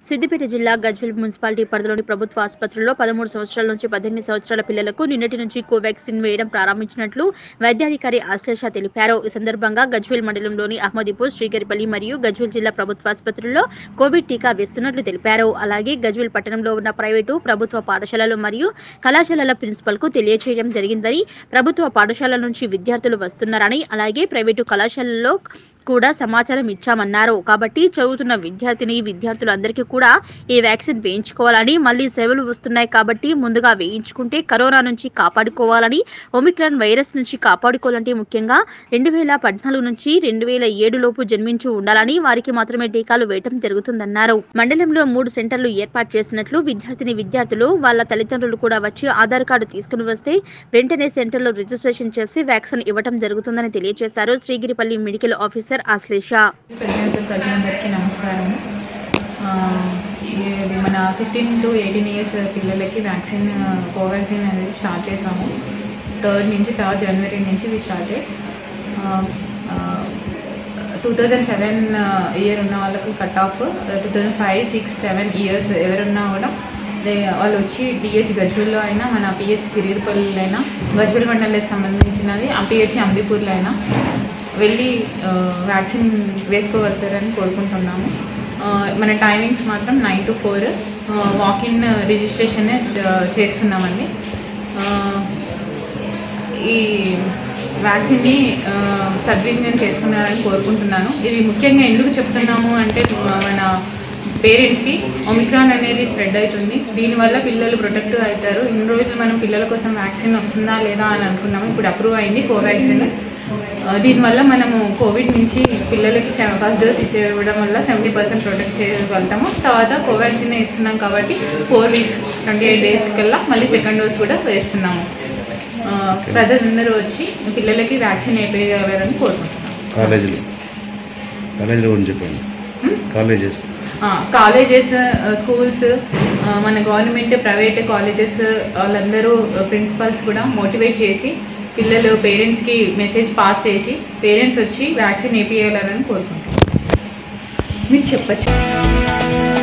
సిద్దిపేట జిల్లా గజ్వేల్ మున్సిపాలిటీ పరిధిలోని ప్రభుత్వ ఆసుపత్రుల్లో పదమూడు సంవత్సరాల నుంచి పద్దెనిమిది సంవత్సరాల పిల్లలకు నిన్నటి నుంచి కోవాక్సిన్ వేయడం ప్రారంభించినట్లు వైద్యాధికారి ఆశ్లేష తెలిపారు ఈ సందర్భంగా గజ్వేల్ మండలంలోని అహ్మదీపూర్ శ్రీగరిపల్లి మరియు గజ్వేల్ జిల్లా ప్రభుత్వ ఆసుపత్రుల్లో కోవిడ్ టీకా వేస్తున్నట్లు తెలిపారు అలాగే గజ్వేల్ పట్టణంలో ఉన్న ప్రైవేటు ప్రభుత్వ పాఠశాలలు మరియు కళాశాలల ప్రిన్సిపల్ కు తెలియజేయడం జరిగిందని ప్రభుత్వ పాఠశాలల నుంచి విద్యార్థులు వస్తున్నారని అలాగే ప్రైవేటు కళాశాలల్లో కూడా సమాచారం ఇచ్చామన్నారు కాబట్టి చదువుతున్న విద్యార్థిని విద్యార్థులందరికీ కూడా ఈ వ్యాక్సిన్ వేయించుకోవాలని మళ్ళీ సేవలు వస్తున్నాయి కాబట్టి ముందుగా వేయించుకుంటే కరోనా నుంచి కాపాడుకోవాలని ఒమిక్రాన్ వైరస్ నుంచి కాపాడుకోవాలంటే ముఖ్యంగా రెండు వేల పద్నాలుగు నుంచి రెండు వేల ఏడు లోపు జన్మించి ఉండాలని వారికి మాత్రమే టీకాలు వేయటం జరుగుతుందన్నారు మండలంలో మూడు సెంటర్లు ఏర్పాటు చేసినట్లు విద్యార్థిని విద్యార్థులు వాళ్ళ తల్లిదండ్రులు కూడా వచ్చి ఆధార్ కార్డు తీసుకుని వస్తే వెంటనే సెంటర్లో రిజిస్ట్రేషన్ చేసి వ్యాక్సిన్ ఇవ్వడం జరుగుతుందని తెలియజేశారు శ్రీగిరిపల్లి మెడికల్ ఆఫీసర్ ఆశ్లేష ప్రజలకు ప్రజలందరికీ నమస్కారం ఆ, ఇది మన ఫిఫ్టీన్ టు ఎయిటీన్ ఇయర్స్ పిల్లలకి వ్యాక్సిన్ కోవాక్సిన్ అనేది స్టార్ట్ చేసాము థర్డ్ నుంచి థర్డ్ జనవరి నుంచి ఇది start two thousand seven year ఉన్న వాళ్ళకి cut off two thousand five six seven years ఎవరున్నా కూడా దే- వాళ్ళు వచ్చి డిహెచ్ గజ్వెల్లో అయినా మన పిహెచ్ సిరిగిరిపల్లిలో అయినా గజ్వెల్ మండలికి సంబంధించినది ఆ పిహెచ్ అంబిపూర్లో అయినా వెళ్ళి ఆ, వ్యాక్సిన్ వేసుకోగలుగుతారని కోరుకుంటున్నాము ఆ, మన టైమింగ్స్ మాత్రం nine to four walk in registration చేస్తున్నామండి ఆ, ఈ వ్యాక్సిన్ని ఆ, సద్వినియోగం చేసుకున్నారని కోరుకుంటున్నాను ఇది ముఖ్యంగా ఎందుకు చెప్తున్నాము అంటే మన పేరెంట్స్కి ఒమిక్రాన్ అనేది స్ప్రెడ్ అవుతుంది దీనివల్ల పిల్లలు ప్రొటెక్టివ్ అవుతారు ఇన్ని రోజులు మనం పిల్లల కోసం వ్యాక్సిన్ వస్తుందా లేదా అని అనుకున్నాము ఇప్పుడు అప్రూవ్ అయింది కోవాక్సిన్ ఆ, దీనివల్ల మనము కోవిడ్ నుంచి పిల్లలకి సెవెన్ ఫస్ట్ డోస్ ఇచ్చేయడం వల్ల సెవెంటీ పర్సెంట్ ప్రొటెక్ట్ చేయగలుగుతాము తర్వాత కోవాక్సిన్ ఇస్తున్నాం కాబట్టి four weeks twenty eight days కల్లా మళ్ళీ సెకండ్ డోస్ కూడా వేస్తున్నాము ఆ, ప్రజలందరూ వచ్చి పిల్లలకి వ్యాక్సిన్ వేయగలరని కోరుకుంటున్నాం కాలేజీలు కాలేజీలో గురించి చెప్పండి కాలేజెస్ కాలేజెస్ స్కూల్స్ మన గవర్నమెంట్ ప్రైవేట్ కాలేజెస్ వాళ్ళందరూ ప్రిన్సిపల్స్ కూడా మోటివేట్ చేసి పిల్లలు పేరెంట్స్కి మెసేజ్ పాస్ చేసి పేరెంట్స్ వచ్చి వ్యాక్సిన్ వేపియాలని కోరుకుంటున్నాం మీరు చెప్పచ్చు